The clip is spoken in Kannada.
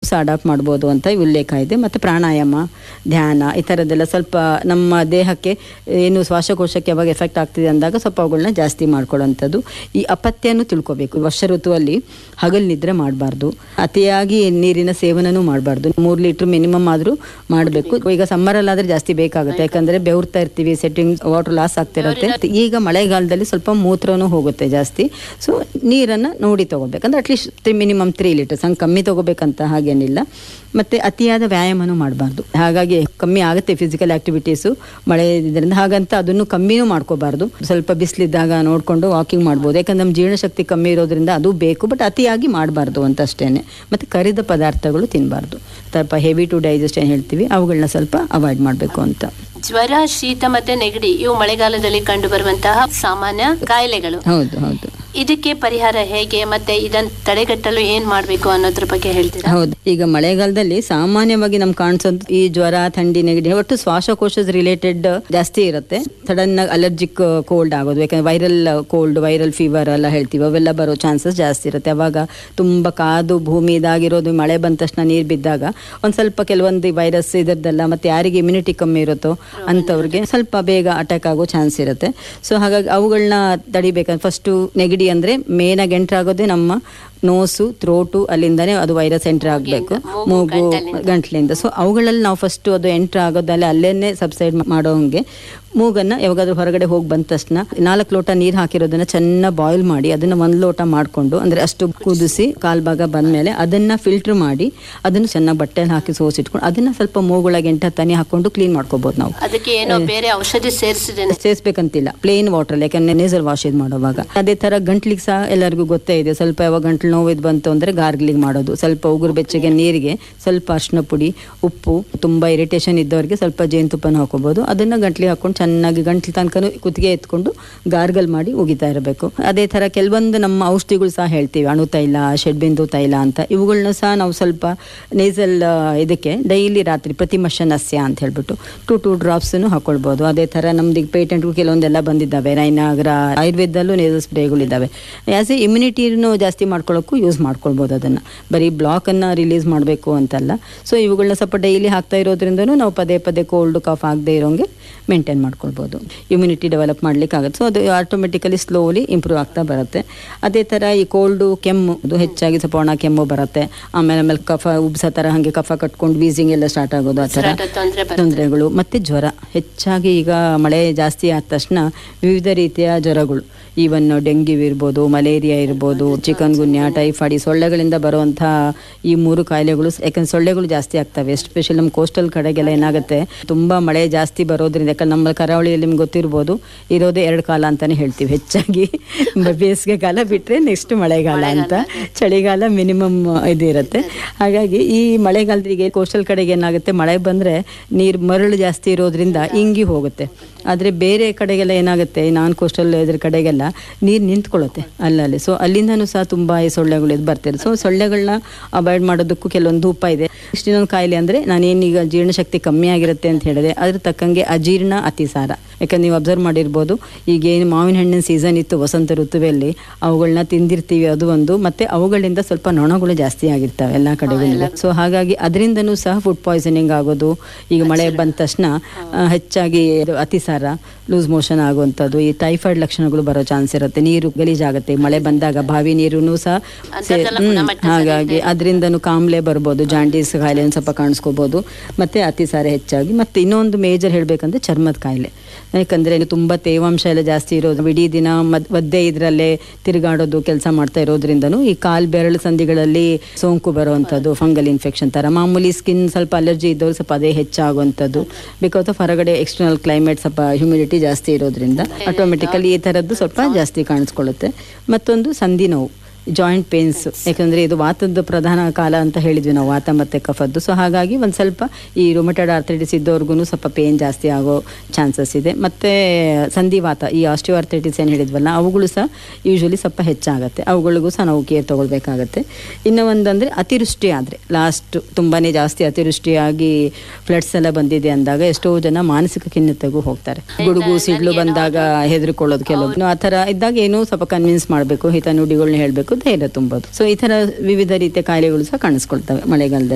ಸಹ ಅಡಾಪ್ಟ್ ಮಾಡ್ಬೋದು ಅಂತ ಉಲ್ಲೇಖ ಇದೆ ಮತ್ತು ಪ್ರಾಣಾಯಾಮ ಧ್ಯಾನ ಈ ಥರದ್ದೆಲ್ಲ ಸ್ವಲ್ಪ ನಮ್ಮ ದೇಹಕ್ಕೆ ಏನು ಶ್ವಾಸಕೋಶಕ್ಕೆ ಯಾವಾಗ ಎಫೆಕ್ಟ್ ಆಗ್ತಿದೆ ಅಂದಾಗ ಸ್ವಲ್ಪ ಅವುಗಳನ್ನ ಜಾಸ್ತಿ ಮಾಡ್ಕೊಳ್ಳೋಂಥದ್ದು ಈ ಅಪತ್ಯನೂ ತಿಳ್ಕೊಬೇಕು ವರ್ಷ ಋತುವಲ್ಲಿ ಹಗಲು ನಿದ್ರೆ ಮಾಡಬಾರ್ದು ಅತಿಯಾಗಿ ನೀರಿನ ಸೇವನನೂ ಮಾಡಬಾರ್ದು ಮೂರು ಲೀಟ್ರ್ ಮಿನಿಮಮ್ ಆದರೂ ಮಾಡಬೇಕು ಈಗ ಸಮ್ಮರಲ್ಲಾದರೆ ಜಾಸ್ತಿ ಬೇಕಾಗುತ್ತೆ ಯಾಕಂದರೆ ಬೆವರ್ತಾ ಇರ್ತೀವಿ ಸೆಟ್ಟಿಂಗ್ ವಾಟರ್ ಲಾಸ್ ಆಗ್ತಿರುತ್ತೆ ಈಗ ಮಳೆಗಾಲದಲ್ಲಿ ಸ್ವಲ್ಪ ಮೂತ್ರನೂ ಹೋಗುತ್ತೆ ಜಾಸ್ತಿ ಸೊ ನೀರನ್ನು ನೋಡಿ ತಗೋಬೇಕಂದ್ರೆ ಅಟ್ಲೀಸ್ಟ್ ಮಿನಿಮಮ್ ತ್ರೀ ಲೀಟರ್ಸ್ ಹಂಗೆ ಕಮ್ಮಿ ತಗೋಬೇಕಂತ ಹಾಗೇನಿಲ್ಲ ಮತ್ತು ಅತಿಯಾದ ವ್ಯಾಯಾಮನೂ ಮಾಡಬಾರ್ದು ಹಾಗಾಗಿ ಕಮ್ಮಿ ಆಗುತ್ತೆ ಫಿಸಿಕಲ್ ಆ್ಯಕ್ಟಿವಿಟೀಸು ಮಳೆ ಇದರಿಂದ ಹಾಗಂತ ಅದನ್ನು ಕಮ್ಮಿನೂ ಮಾಡ್ಕೋಬಾರ್ದು ಸ್ವಲ್ಪ ಬಿಸಿಲಿದ್ದಾಗ ನೋಡಿಕೊಂಡು ವಾಕಿಂಗ್ ಮಾಡ್ಬೋದು ಯಾಕಂದ್ರೆ ನಮ್ಮ ಜೀರ್ಣಶಕ್ತಿ ಕಮ್ಮಿ ಇರೋದ್ರಿಂದ ಅದು ಬೇಕು ಬಟ್ ಅತಿಯಾಗಿ ಮಾಡಬಾರ್ದು ಅಂತ ಅಷ್ಟೇ ಮತ್ತು ಕರಿದ ಪದಾರ್ಥಗಳು ತಿನ್ನಬಾರ್ದು ಸ್ವಲ್ಪ ಹೆವಿ ಟು ಡೈಜೆಸ್ಟ್ ಏನು ಹೇಳ್ತೀವಿ ಅವುಗಳನ್ನ ಸ್ವಲ್ಪ ಅವಾಯ್ಡ್ ಮಾಡಬೇಕು ಅಂತ ಜ್ವರ ಶೀತ ಮತ್ತೆ ನೆಗಡಿ ಇವು ಮಳೆಗಾಲದಲ್ಲಿ ಕಂಡು ಬರುವಂತಹ ಸಾಮಾನ್ಯ ಕಾಯಿಲೆಗಳು ಹೌದು ಹೌದು ಇದಕ್ಕೆ ಪರಿಹಾರ ಹೇಗೆ ಮತ್ತೆ ಇದನ್ನ ತಡೆಗಟ್ಟಲು ಏನ್ ಮಾಡ್ಬೇಕು ಅನ್ನೋದ್ರ ಬಗ್ಗೆ ಹೇಳ್ತೀರಾ ಹೌದು ಈಗ ಮಳೆಗಾಲದಲ್ಲಿ ಸಾಮಾನ್ಯವಾಗಿ ನಮ್ಗೆ ಕಾಣಿಸೋದು ಈ ಜ್ವರ ಥಂಡಿ ನೆಗಡಿ ಒಟ್ಟು ಶ್ವಾಸಕೋಶದ ರಿಲೇಟೆಡ್ ಜಾಸ್ತಿ ಇರುತ್ತೆ ಸಡನ್ ಆಗಿ ಅಲರ್ಜಿಕ್ ಕೋಲ್ಡ್ ಆಗೋದು ಯಾಕಂದ್ರೆ ವೈರಲ್ ಕೋಲ್ಡ್ ವೈರಲ್ ಫೀವರ್ ಎಲ್ಲ ಹೇಳ್ತೀವಿ ಅವೆಲ್ಲ ಬರೋ ಚಾನ್ಸಸ್ ಜಾಸ್ತಿ ಇರುತ್ತೆ ಅವಾಗ ತುಂಬ ಕಾದು ಭೂಮಿ ಇದಾಗಿರೋದು ಮಳೆ ಬಂದ ತಕ್ಷಣ ನೀರು ಬಿದ್ದಾಗ ಒಂದು ಸ್ವಲ್ಪ ಕೆಲವೊಂದು ವೈರಸ್ ಇದರದ್ದೆಲ್ಲ ಮತ್ತೆ ಯಾರಿಗೆ ಇಮ್ಯುನಿಟಿ ಕಮ್ಮಿ ಇರುತ್ತೋ ಅಂಥವ್ರಿಗೆ ಸ್ವಲ್ಪ ಬೇಗ ಅಟ್ಯಾಕ್ ಆಗೋ ಚಾನ್ಸ್ ಇರುತ್ತೆ ಸೊ ಹಾಗಾಗಿ ಅವುಗಳನ್ನ ತಡಿಬೇಕಂದ್ರೆ ಫಸ್ಟು ನೆಗಡಿ ಅಂದರೆ ಮೇನಾಗಿ ಎಂಟ್ರ್ ಆಗೋದೇ ನಮ್ಮ ನೋಸು ಥ್ರೋಟು ಅಲ್ಲಿಂದನೇ ಅದು ವೈರಸ್ ಎಂಟ್ರ್ ಆಗಬೇಕು ಮೂಗು ಗಂಟ್ಲಿಂದ ಸೊ ಅವುಗಳಲ್ಲಿ ನಾವು ಫಸ್ಟು ಅದು ಎಂಟ್ರ್ ಆಗೋದಲ್ಲೇ ಅಲ್ಲೇನೆ ಸಬ್ಸೈಡ್ ಮಾಡೋಂಗೆ ಮೂಗನ್ನು ಯಾವಾಗಾದ್ರೂ ಹೊರಗಡೆ ಹೋಗಿ ಬಂದ ತಕ್ಷಣ ನಾಲ್ಕು ಲೋಟ ನೀರು ಹಾಕಿರೋದನ್ನ ಚೆನ್ನಾಗಿ ಬಾಯ್ಲ್ ಮಾಡಿ ಅದನ್ನು ಒಂದು ಲೋಟ ಮಾಡಿಕೊಂಡು ಅಂದರೆ ಅಷ್ಟು ಕುದಿಸಿ ಕಾಲು ಭಾಗ ಬಂದಮೇಲೆ ಅದನ್ನು ಫಿಲ್ಟ್ರ್ ಮಾಡಿ ಅದನ್ನು ಚೆನ್ನಾಗಿ ಬಟ್ಟೆಯಲ್ಲಿ ಹಾಕಿ ಸೋಸಿಟ್ಕೊಂಡು ಅದನ್ನು ಸ್ವಲ್ಪ ಮೂಗೊಳಗೆ ಎಂಟ ತನಿ ಹಾಕ್ಕೊಂಡು ಕ್ಲೀನ್ ಮಾಡ್ಕೋಬೋದು ನಾವು ಅದಕ್ಕೆ ಏನೋ ಬೇರೆ ಔಷಧಿ ಸೇರಿಸಿದ್ದೇನೆ ಸೇರಿಸ್ಬೇಕಂತಿಲ್ಲ ಪ್ಲೇನ್ ವಾಟರ್ ಯಾಕಂದ್ರೆ ನೇಸಲ್ ವಾಶ್ ಇದು ಮಾಡುವಾಗ ಅದೇ ತರ ಗಂಟ್ಲಿಗೆ ಸಹ ಎಲ್ಲರಿಗೂ ಗೊತ್ತೇ ಇದೆ ಸ್ವಲ್ಪ ಯಾವಾಗ ಗಂಟ್ಲು ನೋವು ಇದು ಬಂತು ಅಂದ್ರೆ ಗಾರ್ಗ್ಲಿಂಗ್ ಮಾಡೋದು ಸ್ವಲ್ಪ ಉಗುರು ಬೆಚ್ಚಗೆ ನೀರಿಗೆ ಸ್ವಲ್ಪ ಅರ್ಶಿನ ಪುಡಿ ಉಪ್ಪು ತುಂಬಾ ಇರಿಟೇಷನ್ ಇದ್ದವರಿಗೆ ಸ್ವಲ್ಪ ಜೇನುತುಪ್ಪನ ಹಾಕೋಬಹುದು ಅದನ್ನ ಗಂಟ್ಲಿಗೆ ಹಾಕೊಂಡು ಚೆನ್ನಾಗಿ ಗಂಟ್ಲು ತನಕ ಕುತ್ತಿಗೆ ಎತ್ಕೊಂಡು ಗಾರ್ಗಲ್ ಮಾಡಿ ಉಗಿತಾ ಇರಬೇಕು ಅದೇ ತರ ಕೆಲವೊಂದು ನಮ್ಮ ಔಷಧಿಗಳು ಸಹ ಹೇಳ್ತೀವಿ ಅಣು ತೈಲ ಷಡ್ಬಿಂದು ತೈಲ ಅಂತ ಇವುಗಳನ್ನ ಸಹ ನಾವು ಸ್ವಲ್ಪ ನೇಸಲ್ ಇದಕ್ಕೆ ಡೈಲಿ ರಾತ್ರಿ ಪ್ರತಿಮಶ ನಸ್ಯ ಅಂತ ಹೇಳ್ಬಿಟ್ಟು ಟು ಟೂ ಡ್ರಾಪ್ಸನ್ನು ಹಾಕೊಳ್ಬೋದು ಅದೇ ಥರ ನಮ್ದು ಈಗ ಪೇಟೆಂಟ್ಗೂ ಕೆಲವೊಂದೆಲ್ಲ ಬಂದಿದ್ದಾವೆ ರೈನಾಗ್ರ ಆಯುರ್ವೇದದಲ್ಲೂ ನೇಸಲ್ ಸ್ಪ್ರೇಗಳಿದ್ದಾವೆ ಆ್ಯಸ್ ಎ ಇಮ್ಯುನಿಟಿನೂ ಜಾಸ್ತಿ ಮಾಡ್ಕೊಳ್ಳೋಕ್ಕೂ ಯೂಸ್ ಮಾಡ್ಕೊಳ್ಬೋದು ಅದನ್ನು ಬರೀ ಬ್ಲಾಕನ್ನು ರಿಲೀಸ್ ಮಾಡಬೇಕು ಅಂತಲ್ಲ ಸೊ ಇವುಗಳನ್ನ ಸ್ವಲ್ಪ ಡೈಲಿ ಹಾಕ್ತಾ ಇರೋದ್ರಿಂದನೂ ನಾವು ಪದೇ ಪದೇ ಕೋಲ್ಡ್ ಕಾಫ್ ಆಗದೆ ಇರೋಂಗೆ ಮೇಂಟೈನ್ ಮಾಡ್ಕೊಳ್ಬೋದು ಇಮ್ಯುನಿಟಿ ಡೆವಲಪ್ ಮಾಡ್ಲಿಕ್ಕಾಗುತ್ತೆ ಸೊ ಅದು ಆಟೋಮೆಟಿಕಲಿ ಸ್ಲೋಲಿ ಇಂಪ್ರೂವ್ ಆಗ್ತಾ ಬರುತ್ತೆ ಅದೇ ಥರ ಈ ಕೋಲ್ಡು ಕೆಮ್ಮು ಅದು ಹೆಚ್ಚಾಗಿ ಸ್ವಲ್ಪ ಒಣ ಕೆಮ್ಮು ಬರುತ್ತೆ ಆಮೇಲೆ ಆಮೇಲೆ ಕಫ ಉಬ್ಸೋ ಥರ ಹಾಗೆ ಕಫ ಕಟ್ಕೊಂಡು ವೀಸಿಂಗ್ ಎಲ್ಲ ಸ್ಟಾರ್ಟ್ ಆಗೋದು ಆ ಥರ ಉಸಿರಾಟ ತೊಂದ್ರೆ ಬರುತ್ತೆ. ತೊಂದರೆಗಳು ಮತ್ತೆ ಜ್ವರ ಹೆಚ್ಚಾಗಿ ಈಗ ಮಳೆ ಜಾಸ್ತಿ ಆದ ತಕ್ಷಣ ವಿವಿಧ ರೀತಿಯ ಜ್ವರಗಳು ಈವನ್ ಡೆಂಗ್ಯೂ ಇರ್ಬೋದು ಮಲೇರಿಯಾ ಇರ್ಬೋದು ಚಿಕನ್ ಗುನ್ಯಾ ಟೈಫಾಯ್ಡ್ ಈ ಸೊಳ್ಳೆಗಳಿಂದ ಬರುವಂಥ ಈ ಮೂರು ಕಾಯಿಲೆಗಳು ಯಾಕಂದ್ರೆ ಸೊಳ್ಳೆಗಳು ಜಾಸ್ತಿ ಆಗ್ತವೆ ಎಸ್ಪೆಷಲಿ ನಮ್ಮ ಕೋಸ್ಟಲ್ ಕಡೆಗೆಲ್ಲ ಏನಾಗುತ್ತೆ ತುಂಬ ಮಳೆ ಜಾಸ್ತಿ ಬರೋದ್ರಿಂದ ಯಾಕಂದ್ರೆ ನಮ್ಮ ಕರಾವಳಿಯಲ್ಲಿ ನಿಮ್ಗೆ ಗೊತ್ತಿರ್ಬೋದು ಇರೋದೇ ಎರಡು ಕಾಲ ಅಂತಾನೆ ಹೇಳ್ತೀವಿ ಹೆಚ್ಚಾಗಿ ಬೇಸಿಗೆ ಕಾಲ ಬಿಟ್ಟರೆ ನೆಕ್ಸ್ಟ್ ಮಳೆಗಾಲ ಅಂತ ಚಳಿಗಾಲ ಮಿನಿಮಮ್ ಇದು ಇರುತ್ತೆ ಹಾಗಾಗಿ ಈ ಮಳೆಗಾಲದಿಗೆ ಕೋಸ್ಟಲ್ ಕಡೆಗೆ ಏನಾಗುತ್ತೆ ಮಳೆ ಬಂದರೆ ನೀರು ಮರಳು ಜಾಸ್ತಿ ಇರೋದ್ರಿಂದ ಇಂಗಿ ಹೋಗುತ್ತೆ ಆದರೆ ಬೇರೆ ಕಡೆಗೆಲ್ಲ ಏನಾಗುತ್ತೆ ನಾನ್ ಕೋಸ್ಟಲ್ ಇದ್ರ ಕಡೆಗೆಲ್ಲ ನೀರು ನಿಂತ್ಕೊಳ್ಳುತ್ತೆ ಅಲ್ಲಲ್ಲಿ ಸೊ ಅಲ್ಲಿಂದನೂ ಸಹ ತುಂಬ ಈ ಸೊಳ್ಳೆಗಳು ಇದು ಬರ್ತಿದೆ ಸೊ ಸೊಳ್ಳೆಗಳನ್ನ ಅವಾಯ್ಡ್ ಮಾಡೋದಕ್ಕೂ ಕೆಲವೊಂದು ಉಪಾಯ ಇದೆ ಇಷ್ಟು ಇನ್ನೊಂದು ಕಾಯಿಲೆ ಅಂದರೆ ನಾನೇನೀಗ ಜೀರ್ಣಶಕ್ತಿ ಕಮ್ಮಿ ಆಗಿರುತ್ತೆ ಅಂತ ಹೇಳಿದೆ ಅದ್ರ ತಕ್ಕಂಗೆ ಅಜೀರ್ಣ ಅತಿಸಾರ ಯಾಕಂದ್ರೆ ನೀವು ಅಬ್ಸರ್ವ್ ಮಾಡಿರ್ಬೋದು ಈಗ ಏನು ಮಾವಿನ ಹಣ್ಣಿನ ಸೀಸನ್ ಇತ್ತು ವಸಂತ ಋತುವಲ್ಲಿ ಅವುಗಳನ್ನ ತಿಂದಿರ್ತೀವಿ ಅದು ಒಂದು ಮತ್ತೆ ಅವುಗಳಿಂದ ಸ್ವಲ್ಪ ನೊಣಗಳು ಜಾಸ್ತಿ ಆಗಿರ್ತವೆ ಎಲ್ಲ ಕಡೆಗಳಿಂದ ಸೊ ಹಾಗಾಗಿ ಅದರಿಂದನೂ ಸಹ ಫುಡ್ ಪಾಯ್ಸನಿಂಗ್ ಆಗೋದು ಈಗ ಮಳೆ ಬಂದ ತಕ್ಷಣ ಆ, ಹೆಚ್ಚಾಗಿ ಇದು ಅತಿಸಾರ ಲೂಸ್ ಮೋಷನ್ ಆಗುವಂಥದ್ದು ಈ ಟೈಫಾಯ್ಡ್ ಲಕ್ಷಣಗಳು ಬರೋ ಚಾನ್ಸ್ ಇರುತ್ತೆ ನೀರು ಗಲೀಜಾಗುತ್ತೆ ಮಳೆ ಬಂದಾಗ ಬಾವಿ ನೀರು ಸಹ ಸೇ- ಅಂತದ್ದೆಲ್ಲ ಹ್ಮ್, ಗುಣಮಟ್ಟ ಹಾಗಾಗಿ ಅದರಿಂದನೂ ಕಾಮ್ಲೆ ಬರ್ಬೋದು ಜಾಂಡೀಸ್ ಕಾಯಿಲೆ ಒಂದು ಸ್ವಲ್ಪ ಕಾಣಿಸ್ಕೋಬೋದು ಮತ್ತೆ ಅತಿಸಾರ ಹೆಚ್ಚಾಗಿ ಮತ್ತೆ ಇನ್ನೊಂದು ಮೇಜರ್ ಹೇಳಬೇಕಂದ್ರೆ ಚರ್ಮದ ಕಾಯಿಲೆ ಯಾಕಂದ್ರೆ ತುಂಬ ತೇವಾಂಶ ಎಲ್ಲ ಜಾಸ್ತಿ ಇರೋದು ಇಡೀ ದಿನ ಮದ್ ಒದ್ದೆ ಇದರಲ್ಲೇ ತಿರುಗಾಡೋದು ಕೆಲಸ ಮಾಡ್ತಾ ಇರೋದ್ರಿಂದನೂ ಈ ಕಾಲ್ ಬೆರಳು ಸಂಧಿಗಳಲ್ಲಿ ಸೋಂಕು ಬರುವಂಥದ್ದು ಫಂಗಲ್ ಇನ್ಫೆಕ್ಷನ್ ಥರ ಮಾಮೂಲಿ ಸ್ಕಿನ್ ಸ್ವಲ್ಪ ಅಲರ್ಜಿ ಇದ್ದವ್ರು ಸ್ವಲ್ಪ ಅದೇ ಹೆಚ್ಚಾಗುವಂಥದ್ದು ಬಿಕಾಸ್ ಆಫ್ ಹೊರಗಡೆ ಎಕ್ಸ್ಟರ್ನಲ್ ಕ್ಲೈಮೇಟ್ ಸ್ವಲ್ಪ ಹ್ಯುಮಿಡಿಟಿ ಜಾಸ್ತಿ ಇರೋದ್ರಿಂದ ಆಟೋಮೆಟಿಕಲಿ ಈ ಥರದ್ದು ಸ್ವಲ್ಪ ಜಾಸ್ತಿ ಕಾಣಿಸ್ಕೊಳ್ಳುತ್ತೆ ಮತ್ತೊಂದು ಸಂಧಿ ನೋವು ಜಾಯಿಂಟ್ ಪೇನ್ಸ್ ಯಾಕಂದರೆ ಇದು ವಾತದ ಪ್ರಧಾನ ಕಾಲ ಅಂತ ಹೇಳಿದ್ವಿ ನಾವು ವಾತ ಮತ್ತು ಕಫದ್ದು ಸೊ ಹಾಗಾಗಿ ಒಂದು ಸ್ವಲ್ಪ ಈ ರೊಮೆಟೆಡ್ ಆರ್ಥೈಟಿಸ್ ಇದ್ದವ್ರಿಗೂ ಸ್ವಲ್ಪ ಪೇನ್ ಜಾಸ್ತಿ ಆಗೋ ಚಾನ್ಸಸ್ ಇದೆ ಮತ್ತು ಸಂಧಿವಾತ ಈ ಆಸ್ಟಿಯೋ ಆರ್ಥೈಟಿಸ್ ಏನು ಹೇಳಿದ್ವಲ್ಲ ಅವುಗಳು ಸಹ ಯೂಶ್ವಲಿ ಸ್ವಲ್ಪ ಹೆಚ್ಚಾಗುತ್ತೆ ಅವುಗಳಿಗೂ ಸಹ ನಾವು ಕೇರ್ ತೊಗೊಳ್ಬೇಕಾಗತ್ತೆ ಇನ್ನು ಒಂದಂದರೆ ಅತಿವೃಷ್ಟಿ ಆದರೆ ಲಾಸ್ಟ್ ತುಂಬಾ ಜಾಸ್ತಿ ಅತಿವೃಷ್ಟಿಯಾಗಿ ಫ್ಲಡ್ಸ್ ಎಲ್ಲ ಬಂದಿದೆ ಅಂದಾಗ ಎಷ್ಟೋ ಜನ ಮಾನಸಿಕ ಖಿನ್ನತೆಗೂ ಹೋಗ್ತಾರೆ ಗುಡುಗು ಸಿಡ್ಲು ಬಂದಾಗ ಹೆದರ್ಕೊಳ್ಳೋದು ಕೆಲವೊಬ್ರು ಆ ಥರ ಇದ್ದಾಗ ಏನೋ ಸ್ವಲ್ಪ ಕನ್ವಿನ್ಸ್ ಮಾಡಬೇಕು ಹಿತ ನುಡಿಗಳನ್ನ ಹೇಳಬೇಕು ಧೈರ್ಯ ತುಂಬೋದು ಸೊ ಈ ಥರ ವಿವಿಧ ರೀತಿಯ ಕಾಯಿಲೆಗಳು ಸಹ ಕಾಣಿಸ್ಕೊಳ್ತವೆ ಮಳೆಗಾಲದಲ್ಲಿ